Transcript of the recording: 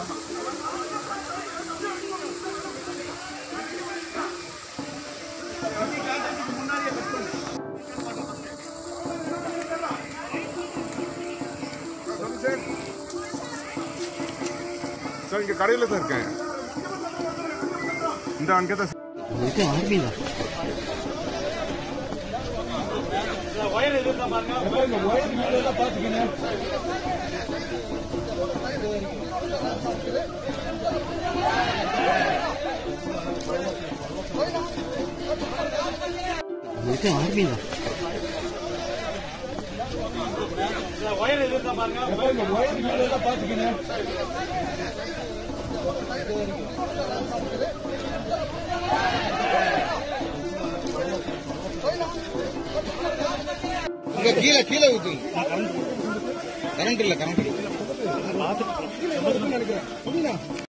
sir sir இங்க கடையில தான் இருக்கேன் இந்த அங்கே தான் இது ஆர்மி தான் இது ஆர்மி தான் இங்க கீழே கீழே ஊத்துங்க கரண்ட் இல்ல கரண்ட் இல்ல